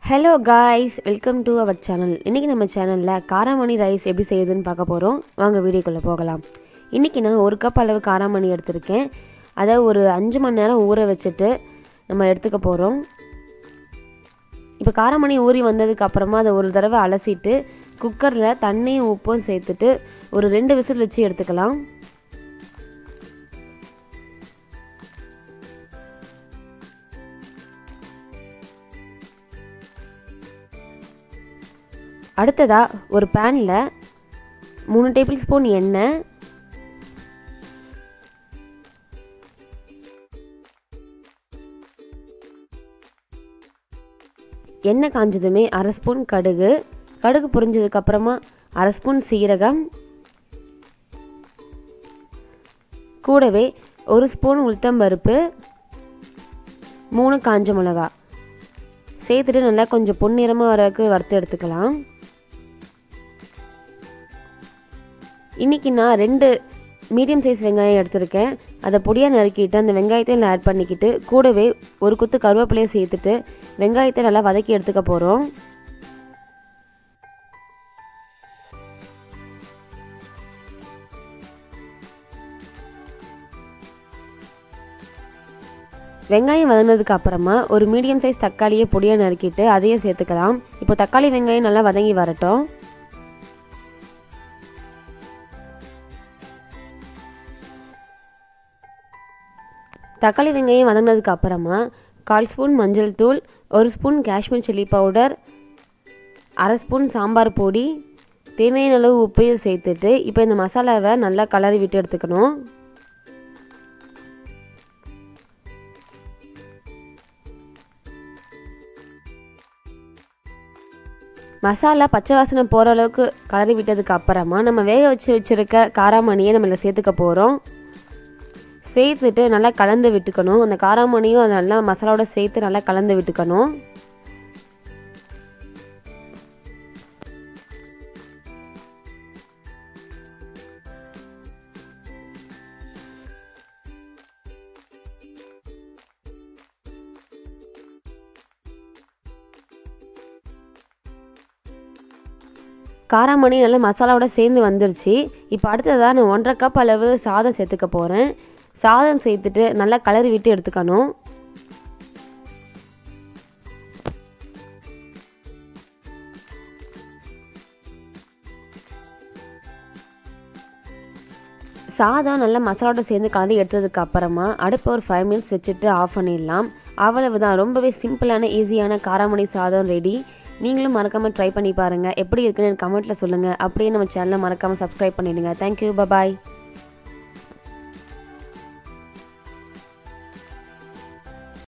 hello guys welcome to our channel இன்றைக்கி நம்ம சேனலில் காராமணி ரைஸ் எப்படி செய்யுதுன்னு பார்க்க போகிறோம் வாங்க வீடியோக்குள்ளே போகலாம் இன்றைக்கி நான் ஒரு கப் அளவு காராமணி எடுத்திருக்கேன் அதை ஒரு அஞ்சு மணி நேரம் ஊற வச்சுட்டு நம்ம எடுத்துக்க போகிறோம் இப்போ காராமணி ஊறி வந்ததுக்கு அப்புறமா அதை ஒரு தடவை அலசிட்டு குக்கரில் தண்ணியும் உப்பும் சேர்த்துட்டு ஒரு ரெண்டு விசில் வச்சு எடுத்துக்கலாம் அடுத்ததாக ஒரு பேனில் மூணு டேபிள் ஸ்பூன் எண்ணெய் எண்ணெய் காஞ்சதுமே அரை ஸ்பூன் கடுகு கடுகு பொரிஞ்சதுக்கப்புறமா அரை ஸ்பூன் சீரகம் கூடவே ஒரு ஸ்பூன் உளுத்தம்பருப்பு மூணு காஞ்ச மிளகா சேர்த்துட்டு நல்லா கொஞ்சம் பொன்னிறமாக வரக்கு வறுத்து எடுத்துக்கலாம் இன்றைக்கி நான் ரெண்டு மீடியம் சைஸ் வெங்காயம் எடுத்திருக்கேன் அதை பொடியாக நறுக்கிட்டு அந்த வெங்காயத்தையும் ஆட் பண்ணிக்கிட்டு கூடவே ஒரு குத்து கருவேப்பிலையை சேர்த்துட்டு வெங்காயத்தை நல்லா வதக்கி எடுத்துக்க போகிறோம் வெங்காயம் வதங்கினதுக்கு அப்புறமா ஒரு மீடியம் சைஸ் தக்காளியை பொடியாக நறுக்கிட்டு அதையும் சேர்த்துக்கலாம் இப்போ தக்காளி வெங்காயம் நல்லா வதங்கி வரட்டும் தக்காளி வெங்காயம் வதங்கினதுக்கு அப்புறமா கால் ஸ்பூன் மஞ்சள் தூள் ஒரு ஸ்பூன் காஷ்மீர் சில்லி பவுடர் அரை ஸ்பூன் சாம்பார் பொடி தேவையான அளவு உப்பையும் சேர்த்துட்டு இப்போ இந்த மசாலாவை நல்லா கலரி விட்டு எடுத்துக்கணும் மசாலா பச்சை வாசனை போகிற அளவுக்கு கலரி விட்டதுக்கு அப்புறமா நம்ம வேக வச்சு வச்சுருக்க காராமணியை நம்ம இதில் சேர்த்துக்க போகிறோம் சேர்த்துட்டு நல்லா கலந்து விட்டுக்கணும் அந்த காராமணியும் அதை நல்லா மசாலாவோட சேர்த்து நல்லா கலந்து விட்டுக்கணும் காராமணி நல்லா மசாலாவோட சேர்ந்து வந்துருச்சு இப்போ அடுத்ததாக நான் ஒன்றரை கப் அளவு சாதம் சேர்த்துக்க போகிறேன் சாதம் சேர்த்துட்டு நல்லா கலரி விட்டு எடுத்துக்கணும் சாதம் நல்லா மசாலாவோட சேர்ந்து கலந்து எடுத்ததுக்கு அப்புறமா அடுப்பு ஒரு ஃபைவ் மினிட்ஸ் வச்சுட்டு ஆஃப் பண்ணிடலாம் அவ்வளவுதான் ரொம்பவே சிம்பிளான ஈஸியான காராமணி சாதம் ரெடி நீங்களும் மறக்காமல் ட்ரை பண்ணி பாருங்கள் எப்படி இருக்குன்னு கமெண்ட்டில் சொல்லுங்கள் அப்படியே நம்ம சேனலை மறக்காமல் சப்ஸ்கிரைப் பண்ணிடுங்க தேங்க்யூ பபாய்